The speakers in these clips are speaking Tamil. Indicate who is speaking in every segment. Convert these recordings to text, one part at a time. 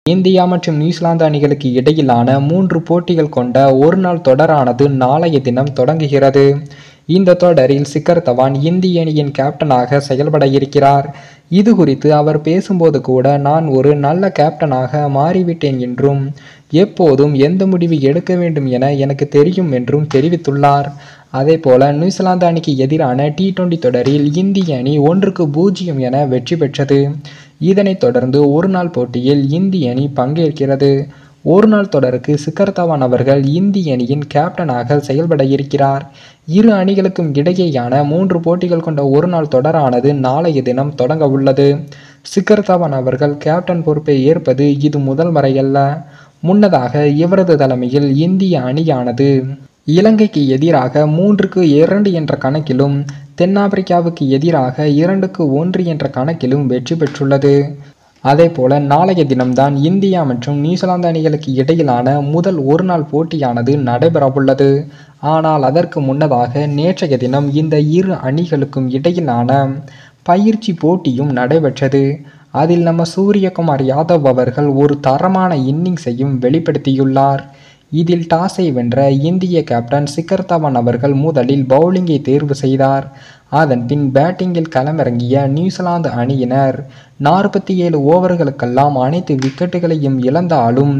Speaker 1: இந்தியா மற்றும் நியூசிலாந்து அணிகளுக்கு இடையிலான மூன்று போட்டிகள் கொண்ட ஒருநாள் தொடரானது நாளைய தினம் தொடங்குகிறது இந்த தொடரில் சிக்கர் தவான் இந்திய அணியின் கேப்டனாக செயல்பட இருக்கிறார் இது குறித்து அவர் பேசும்போது கூட நான் ஒரு நல்ல கேப்டனாக மாறிவிட்டேன் என்றும் எப்போதும் எந்த முடிவு எடுக்க வேண்டும் என எனக்கு தெரியும் என்றும் தெரிவித்துள்ளார் அதேபோல நியூசிலாந்து அணிக்கு எதிரான டி டுவெண்டி தொடரில் இந்திய அணி ஒன்றுக்கு பூஜ்ஜியம் என வெற்றி பெற்றது இதனைத் தொடர்ந்து ஒருநாள் போட்டியில் இந்திய அணி பங்கேற்கிறது ஒருநாள் தொடருக்கு சிக்கர் தவான் அவர்கள் இந்திய அணியின் கேப்டனாக செயல்பட இருக்கிறார் இரு அணிகளுக்கும் இடையேயான மூன்று போட்டிகள் கொண்ட ஒருநாள் தொடரானது நாளைய தினம் தொடங்க உள்ளது சிக்கர் தவான் அவர்கள் கேப்டன் பொறுப்பை ஏற்பது இது முதல் முறையல்ல முன்னதாக இவரது தலைமையில் இந்திய அணியானது இலங்கைக்கு எதிராக மூன்றுக்கு இரண்டு என்ற கணக்கிலும் தென்னாப்பிரிக்காவுக்கு எதிராக இரண்டுக்கு ஒன்று என்ற கணக்கிலும் வெற்றி பெற்றுள்ளது அதேபோல நாளைய தினம்தான் இந்தியா மற்றும் நியூசிலாந்து அணிகளுக்கு இடையிலான முதல் ஒருநாள் போட்டியானது நடைபெறவுள்ளது ஆனால் அதற்கு முன்னதாக நேற்றைய தினம் இந்த இரு அணிகளுக்கும் இடையிலான பயிற்சி போட்டியும் நடைபெற்றது அதில் நம்ம சூரியகுமார் யாதவ் அவர்கள் ஒரு தரமான இன்னிங்ஸையும் வெளிப்படுத்தியுள்ளார் இதில் டாஸை வென்ற இந்திய கேப்டன் சிக்கர் தவான் அவர்கள் முதலில் பவுலிங்கை தேர்வு செய்தார் அதன் பின் பேட்டிங்கில் களமிறங்கிய நியூசிலாந்து அணியினர் நாற்பத்தி ஏழு ஓவர்களுக்கெல்லாம் அனைத்து விக்கெட்டுகளையும் இழந்தாலும்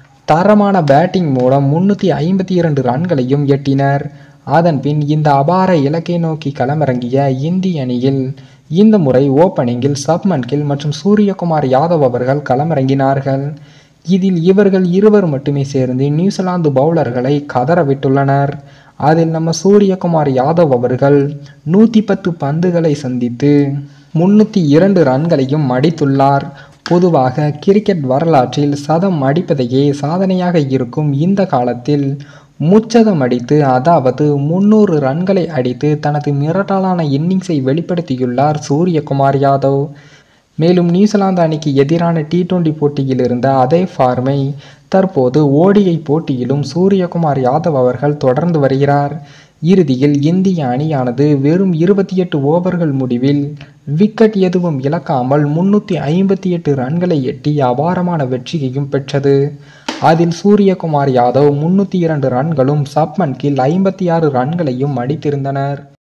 Speaker 1: தரமான பேட்டிங் மூலம் முன்னூற்றி ஐம்பத்தி இரண்டு ரன்களையும் எட்டினர் அதன் பின் இந்த அபார இலக்கை நோக்கி களமிறங்கிய இந்திய அணியில் இந்த முறை ஓப்பனிங்கில் சப்மன் கில் மற்றும் சூரியகுமார் யாதவ் அவர்கள் களமிறங்கினார்கள் இதில் இவர்கள் இருவர் மட்டுமே சேர்ந்து நியூசிலாந்து பவுலர்களை கதற விட்டுள்ளனர் அதில் நம்ம சூரியகுமார் யாதவ் அவர்கள் நூற்றி பத்து பந்துகளை சந்தித்து முன்னூற்றி இரண்டு ரன்களையும் அடித்துள்ளார் பொதுவாக கிரிக்கெட் வரலாற்றில் சதம் அடிப்பதையே சாதனையாக இருக்கும் இந்த காலத்தில் முச்சதம் அடித்து அதாவது முன்னூறு ரன்களை அடித்து தனது மிரட்டலான இன்னிங்ஸை வெளிப்படுத்தியுள்ளார் சூரியகுமார் யாதவ் மேலும் நியூசிலாந்து அணிக்கு எதிரான டி டுவெண்டி போட்டியில் இருந்த அதே ஃபார்மை தற்போது ஓடிஐ போட்டியிலும் சூரியகுமார் யாதவ் அவர்கள் தொடர்ந்து வருகிறார் இறுதியில் இந்திய அணியானது வெறும் இருபத்தி எட்டு ஓவர்கள் முடிவில் விக்கெட் எதுவும் இழக்காமல் முன்னூற்றி ஐம்பத்தி எட்டு ரன்களை எட்டி அபாரமான வெற்றியையும் பெற்றது அதில் சூரியகுமார் யாதவ் முன்னூற்றி இரண்டு ரன்களும் சப்மன் கில் ஐம்பத்தி ஆறு ரன்களையும் அடித்திருந்தனர்